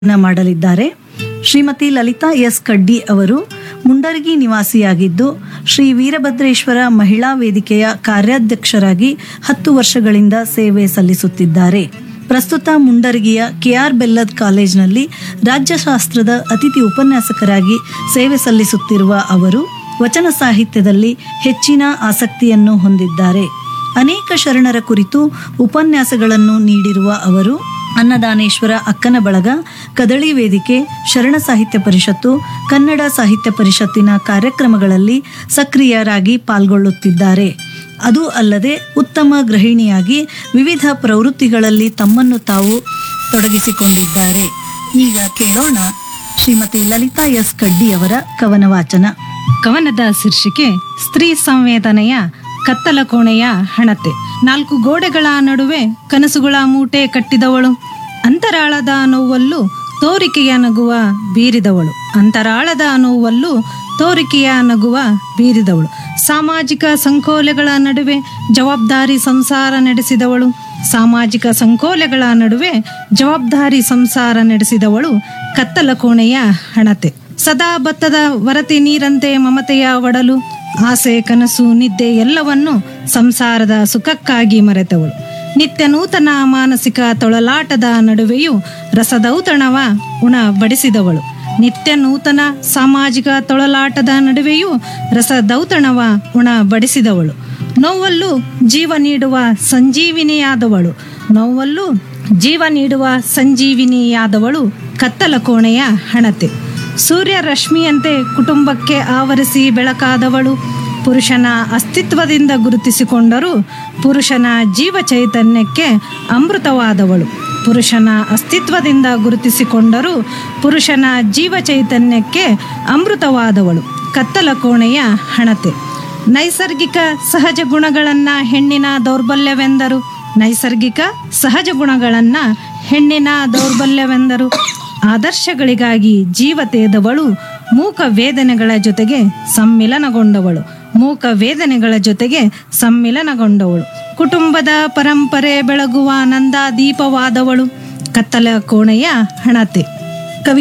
ನ ಮಾಡಲಿದ್ದಾರೆ ಶ್ರೀಮತಿ ಲಲಿತಾ ಎಸ್ ಕಡ್ಡಿ ಅವರು ಮುಂಡರಗಿ ನಿವಾಸಿಯಾಗಿದ್ದು ಶ್ರೀ ವೀರಭದ್ರೇಶ್ವರ ಮಹಿಳಾ ವೇದಿಕೆಯ ಕಾರ್ಯಾಧ್ಯಕ್ಷರಾಗಿ ಹತ್ತು ವರ್ಷಗಳಿಂದ ಸೇವೆ ಸಲ್ಲಿಸುತ್ತಿದ್ದಾರೆ ಪ್ರಸ್ತುತ ಮುಂಡರಗಿಯ ಕೆಆರ್ ಬೆಲ್ಲದ್ ಕಾಲೇಜಿನಲ್ಲಿ ರಾಜ್ಯಶಾಸ್ತ್ರದ ಅತಿಥಿ ಉಪನ್ಯಾಸಕರಾಗಿ ಸೇವೆ ಸಲ್ಲಿಸುತ್ತಿರುವ ಅವರು ವಚನ ಸಾಹಿತ್ಯದಲ್ಲಿ ಹೆಚ್ಚಿನ ಆಸಕ್ತಿಯನ್ನು ಹೊಂದಿದ್ದಾರೆ ಅನೇಕ ಶರಣರ ಕುರಿತು ಉಪನ್ಯಾಸಗಳನ್ನು ನೀಡಿರುವ ಅವರು ಅನ್ನದಾನೇಶ್ವರ ಅಕ್ಕನ ಬಳಗ ಕದಳಿ ವೇದಿಕೆ ಶರಣ ಸಾಹಿತ್ಯ ಪರಿಷತ್ತು ಕನ್ನಡ ಸಾಹಿತ್ಯ ಪರಿಷತ್ತಿನ ಕಾರ್ಯಕ್ರಮಗಳಲ್ಲಿ ಸಕ್ರಿಯರಾಗಿ ಪಾಲ್ಗೊಳ್ಳುತ್ತಿದ್ದಾರೆ ಅದು ಅಲ್ಲದೆ ಉತ್ತಮ ಗೃಹಿಣಿಯಾಗಿ ವಿವಿಧ ಪ್ರವೃತ್ತಿಗಳಲ್ಲಿ ತಮ್ಮನ್ನು ತಾವು ತೊಡಗಿಸಿಕೊಂಡಿದ್ದಾರೆ ಈಗ ಕೇಳೋಣ ಶ್ರೀಮತಿ ಲಲಿತಾ ಎಸ್ ಕಡ್ಡಿ ಅವರ ಕವನ ವಾಚನ ಕವನದ ಶೀರ್ಷಿಕೆ ಸ್ತ್ರೀ ಸಂವೇದನೆಯ ಕತ್ತಲ ಕೋಣೆಯ ಹಣತೆ ನಾಲ್ಕು ಗೋಡೆಗಳ ನಡುವೆ ಕನಸುಗಳ ಮೂಟೆ ಕಟ್ಟಿದವಳು ಅಂತರಾಳದ ನೋವಲ್ಲೂ ತೋರಿಕೆಯ ನಗುವ ಬೀರಿದವಳು ಅಂತರಾಳದ ನೋವಲ್ಲೂ ತೋರಿಕೆಯ ನಗುವ ಬೀರಿದವಳು ಸಾಮಾಜಿಕ ಸಂಕೋಲೆಗಳ ನಡುವೆ ಜವಾಬ್ದಾರಿ ಸಂಸಾರ ನಡೆಸಿದವಳು ಸಾಮಾಜಿಕ ಸಂಕೋಲೆಗಳ ನಡುವೆ ಜವಾಬ್ದಾರಿ ಸಂಸಾರ ನಡೆಸಿದವಳು ಕತ್ತಲ ಕೋಣೆಯ ಹಣತೆ ಸದಾ ಭತ್ತದ ವರತಿ ನೀರಂತೆ ಮಮತೆಯ ಒಡಲು ಆಸೆ ಕನಸು ನಿದ್ದೆ ಎಲ್ಲವನ್ನು ಸಂಸಾರದ ಸುಖಕ್ಕಾಗಿ ಮರೆತವಳು ನಿತ್ಯ ನೂತನ ಮಾನಸಿಕ ತೊಳಲಾಟದ ನಡುವೆಯೂ ರಸದೌತಣವ ಉಣ ಬಡಿಸಿದವಳು ನಿತ್ಯ ನೂತನ ಸಾಮಾಜಿಕ ತೊಳಲಾಟದ ನಡುವೆಯೂ ರಸದೌತಣವ ಉಣ ಬಡಿಸಿದವಳು ನೋವಲ್ಲೂ ಜೀವ ನೀಡುವ ಸಂಜೀವಿನಿಯಾದವಳು ನೋವಲ್ಲೂ ಜೀವ ನೀಡುವ ಸಂಜೀವಿನಿಯಾದವಳು ಕತ್ತಲ ಕೋಣೆಯ ಹಣತೆ ಸೂರ್ಯ ರಶ್ಮಿಯಂತೆ ಕುಟುಂಬಕ್ಕೆ ಆವರಿಸಿ ಬೆಳಕಾದವಳು ಪುರುಷನ ಅಸ್ತಿತ್ವದಿಂದ ಗುರುತಿಸಿಕೊಂಡರೂ ಪುರುಷನ ಜೀವ ಚೈತನ್ಯಕ್ಕೆ ಅಮೃತವಾದವಳು ಪುರುಷನ ಅಸ್ತಿತ್ವದಿಂದ ಗುರುತಿಸಿಕೊಂಡರೂ ಪುರುಷನ ಜೀವ ಚೈತನ್ಯಕ್ಕೆ ಅಮೃತವಾದವಳು ಕತ್ತಲ ಕೋಣೆಯ ಹಣತೆ ನೈಸರ್ಗಿಕ ಸಹಜ ಗುಣಗಳನ್ನು ಹೆಣ್ಣಿನ ದೌರ್ಬಲ್ಯವೆಂದರು ನೈಸರ್ಗಿಕ ಸಹಜ ಗುಣಗಳನ್ನು ಹೆಣ್ಣಿನ ದೌರ್ಬಲ್ಯವೆಂದರು ಆದರ್ಶಗಳಿಗಾಗಿ ಜೀವ ತೇದವಳು ಮೂಕ ವೇದನೆಗಳ ಜೊತೆಗೆ ಸಮ್ಮಿಲನಗೊಂಡವಳು ಮೂಕ ವೇದನೆಗಳ ಜೊತೆಗೆ ಸಮ್ಮಿಲನಗೊಂಡವಳು ಕುಟುಂಬದ ಪರಂಪರೆ ಬೆಳಗುವ ನಂದ ದೀಪವಾದವಳು ಕತ್ತಲ ಕೋಣೆಯ ಹಣತೆ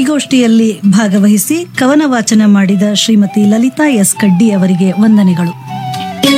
ಕವಿಗೋಷ್ಠಿಯಲ್ಲಿ ಭಾಗವಹಿಸಿ ಕವನ ವಾಚನ ಮಾಡಿದ ಶ್ರೀಮತಿ ಲಲಿತಾ ಎಸ್ ಕಡ್ಡಿ ಅವರಿಗೆ ವಂದನೆಗಳು